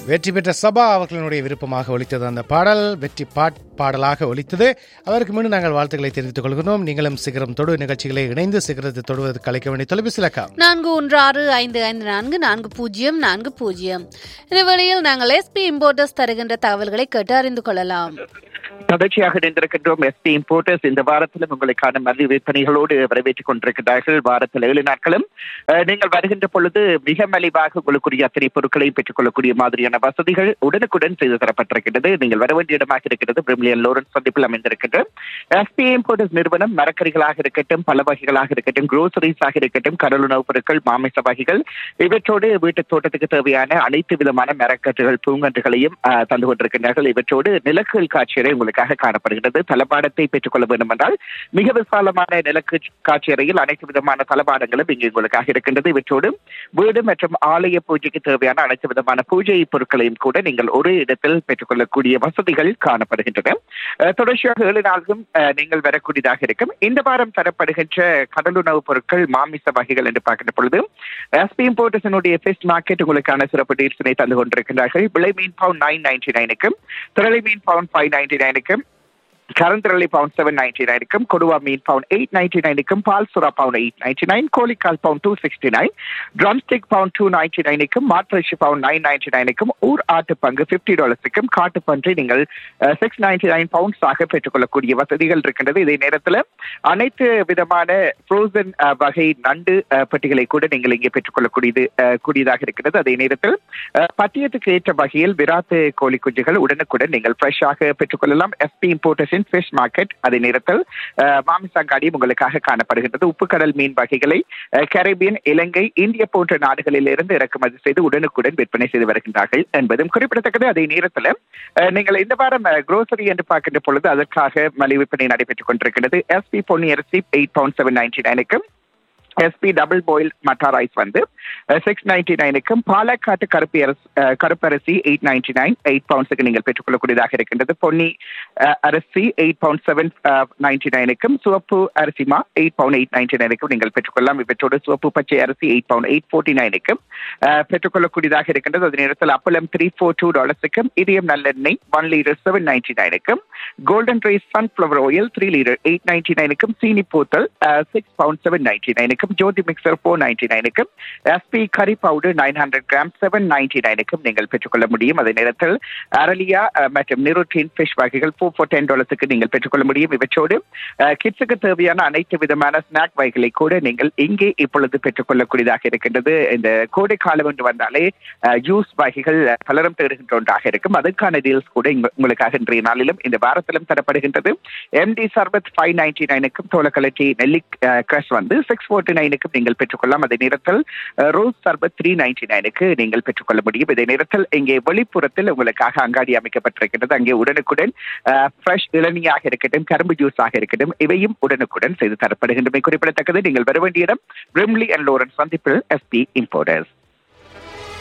வெற்றி பெற்ற சபா அவர்களினுடைய விருப்பமாக ஒலித்தது அந்த பாடல் வெற்றி பாட் பாடலாக ஒலித்தது அவருக்கு மீண்டும் நாங்கள் வாழ்த்துக்களை தெரிவித்துக் கொள்கிறோம் நீங்களும் சிகரம் தொடு நிகழ்ச்சிகளை இணைந்து சிகரத்தை தொடுவதற்கு அழைக்க வேண்டிய தொலைபேசி இலக்கம் நான்கு ஒன்று ஆறு ஐந்து ஐந்து நான்கு நான்கு பூஜ்ஜியம் நான்கு பூஜ்ஜியம் இந்த வேளையில் நாங்கள் எஸ்பி இம்போர்ட்டர்ஸ் தருகின்ற தகவல்களை கேட்டு அறிந்து கொள்ளலாம் தொடர்ச்சியாக இணைந்திருக்கின்றோம் எஸ்பி இம்போர்ட்டர்ஸ் இந்த வாரத்திலும் உங்களுக்கான மதிய விற்பனைகளோடு வரவேற்றுக் கொண்டிருக்கிறார்கள் வாரத்தில் ஏழு நாட்களும் அஹ், நீங்கள் வருகின்ற பொழுது மிக மலிவாக உங்களுக்குரிய அத்தனை பொருட்களையும் பெற்றுக்கொள்ளக்கூடிய மாதிரியான வசதிகள் உடனுக்குடன் செய்து தரப்பட்டிருக்கின்றது நீங்கள் வர வேண்டிய இடமாக இருக்கிறது பிரிமிலியன் லோரன்ஸ் சந்திப்பில் அமைந்திருக்கின்ற எஸ்பி இம்போர்ட்டர்ஸ் நிறுவனம் மரக்கறிகளாக இருக்கட்டும் பல வகைகளாக இருக்கட்டும் குரோசரிஸாக இருக்கட்டும் கடல் உணவுப் பொருட்கள் மாமிச வகைகள் இவற்றோடு வீட்டு தோட்டத்துக்கு தேவையான அனைத்து விதமான மரக்கட்டுகள் பூங்கன்றுகளையும் அஹ், தந்து கொண்டிருக்கின்றார்கள் இவற்றோடு நிலக்கல் காட்சியறை உங்களுக்காக காணப்படுகிறது தளபாடத்தை பெற்றுக்கொள்ள வேண்டும் என்றால் மிக விசாலமான நிலக்கு காட்சியறையில் அனைத்து விதமான தளபாடங்களும் இங்கு உங்களுக்காக இருக்கின்றது இவற்றோடு வீடு மற்றும் ஆலய பூஜைக்கு தேவையான அனைத்து விதமான பூஜை பொருட்களையும் கூட நீங்கள் ஒரு இடத்தில் பெற்றுக்கொள்ளக்கூடிய வசதிகள் காணப்படுகின்றன அஹ், தொடர்ச்சியாக ஏழு நாளும் அஹ், நீங்கள் வரக்கூடியதாக இருக்கும் இந்த வாரம் தரப்படுகின்ற கடலுணவுப் பொருட்கள் மாமிச வகைகள் என்று பார்க்கின்ற பொழுது எஸ்பி இம்போர்ட்டர்ஸினுடைய ஃபெஸ்ட் மார்க்கெட் உங்களுக்கான சிறப்பு டீல்ஸினை தந்து கொண்டிருக்கின்றார்கள் விலை மீன் பவுன் நைன் நைன்டி நைனுக்கும் திரளை மீன் பவுன் ஃபைவ் நைன்டி நைனுக்கும் கரந்திரளி பவுன் செவன் நைன்டி நைனுக்கும் கொடுவா மீன் பவுன் எயிட் நைன்டி நைனுக்கும் பால் சுறா பவுன் எயிட் நைன்டி நைன் கோழிக்கால் pound two sixty nine drumstick pound two ninety நைனுக்கும் மாற்றிச்சி பவுன் நைன் நைன்டி நைனுக்கும் ஊர் ஆட்டு பங்கு ஃபிஃப்டி டாலர்ஸுக்கும் காட்டு பன்றி நீங்கள் சிக்ஸ் நைன்டி நைன் பவுண்ட்ஸாக பெற்றுக்கொள்ளக்கூடிய வசதிகள் இருக்கின்றது இதே நேரத்தில் அனைத்து விதமான ஃப்ரோசன் வகை நண்டு அஹ், பெட்டிகளை கூட நீங்கள் இங்கே பெற்றுக்கொள்ளக்கூடியது அஹ், கூடியதாக இருக்கிறது அதே நேரத்தில் அஹ், பட்டியத்துக்கு ஏற்ற வகையில் விராத்து கோழி குஞ்சுகள் உடனுக்குடன் நீங்கள் ஃப்ரெஷ்ஷாக பெற்றுக்கொள்ளலாம் எஸ்பி இம்போர்ட்டர்ஸின் ஃபிஷ் மார்க்கெட் அதே நேரத்தில் அஹ், மாமிசங்காடியும் உங்களுக்காக காணப்படுகின்றது உப்புக்கடல் மீன் வகைகளை அஹ், கரீபியன் இலங்கை இந்திய போன்ற நாடுகளில் இருந்து இறக்குமதி செய்து உடனுக்குடன் விற்பனை செய்து வருகின்றார்கள் என்பதும் குறிப்பிடத்தக்கது அதே நேரத்தில் அஹ், நீங்கள் இந்த வாரம் குரோசரி என்று பார்க்கின்ற பொழுது அதற்காக மலிவு விற்பனை நடைபெற்றுக் கொண்டிருக்கின்றது எஸ்பி பொன்னி அரிசி எயிட் பவுண்ட் செவன் நைன்டி நைனுக்கும் SP double boil Matta rice வந்து சிக்ஸ் நைன்டி நைனுக்கும் பாலக்காட்டு கருப்பு அரசு அஹ், கருப்பரிசி எயிட் நைன்டி நைன் எயிட் பவுண்ட்ஸுக்கு நீங்கள் பெற்றுக்கொள்ளக்கூடியதாக இருக்கின்றது பொன்னி அஹ், அரிசி எயிட் பவுண்ட் செவன் நைன்டி நைனுக்கும் சிவப்பு அரிசிமா எயிட் பவுண்ட் எயிட் நைன்டி நைனுக்கும் நீங்கள் பெற்றுக்கொள்ளலாம் இவற்றோடு சிவப்பு பச்சை அரிசி எயிட் பவுண்ட் எயிட் ஃபோர்ட்டி நைனுக்கும் பெற்றுக்கொள்ளக்கூடியதாக இருக்கின்றது அதே நேரத்தில் அப்பளம் த்ரீ ஃபோர் டூ டாலர்ஸுக்கும் இதயம் நல்லெண்ணெய் ஒன் லிட்டர் செவன் நைன்டி நைனுக்கும் golden rice sunflower oil three litre eight ninety நைனுக்கும் சீனி பூத்தல் சிக்ஸ் பவுண்ட் செவன் நைன்டி நைனுக்கும் ஜோதி மிக்சர் ஃபோர் நைன்டி நைனுக்கும் SP curry powder nine hundred gram seven ninety நைனுக்கும் நீங்கள் பெற்றுக்கொள்ள முடியும் அதே நேரத்தில் அரலியா அஹ், மற்றும் நிரோட்டின் ஃபிஷ் வகைகள் ஃபோர் ஃபோர் டென் டாலர்ஸுக்கு நீங்கள் பெற்றுக்கொள்ள முடியும் இவற்றோடு கிட்ஸுக்கு தேவையான அனைத்து விதமான ஸ்நாக் வகைகளை கூட நீங்கள் இங்கே இப்பொழுது பெற்றுக்கொள்ளக்கூடியதாக இருக்கின்றது இந்த கோடை காலம் என்று வந்தாலே ஜூஸ் வகைகள் அஹ், பலரும் தேடுகின்ற ஒன்றாக இருக்கும் அதற்கான டீல்ஸ் கூட இங்க- உங்களுக்காக இன்றைய நாளிலும் இந்த வாரத்திலும் தரப்படுகின்றது எம்டி சர்பத் ஃபைவ் நைன்டி நைனுக்கும் தோலக்கலட்டி நெல்லி கிரஷ் வந்து சிக்ஸ் ஃபோர்ட்டி நைனுக்கும் நீங்கள் பெற்றுக்கொள்ளலாம் அதே நேரத்தில் அஹ், ரோஸ் சர்பத் த்ரீ நைன்டி நைனுக்கு நீங்கள் பெற்றுக்கொள்ள முடியும் இதே நேரத்தில் இங்கே வெளிப்புறத்தில் உங்களுக்காக அங்காடி அமைக்கப்பட்டிருக்கின்றது அங்கே உடனுக்குடன் ஃப்ரெஷ் இளநியாக இருக்கட்டும் கரும்பு ஜூஸாக இருக்கட்டும் இவையும் உடனுக்குடன் செய்து தரப்படுகின்றமை குறிப்பிடத்தக்கது நீங்கள் வர வேண்டிய இடம் பிரிம்லி அண்ட் லோரன்ஸ் சந்திப்பில் எஸ்பி இம்போர்டர்ஸ்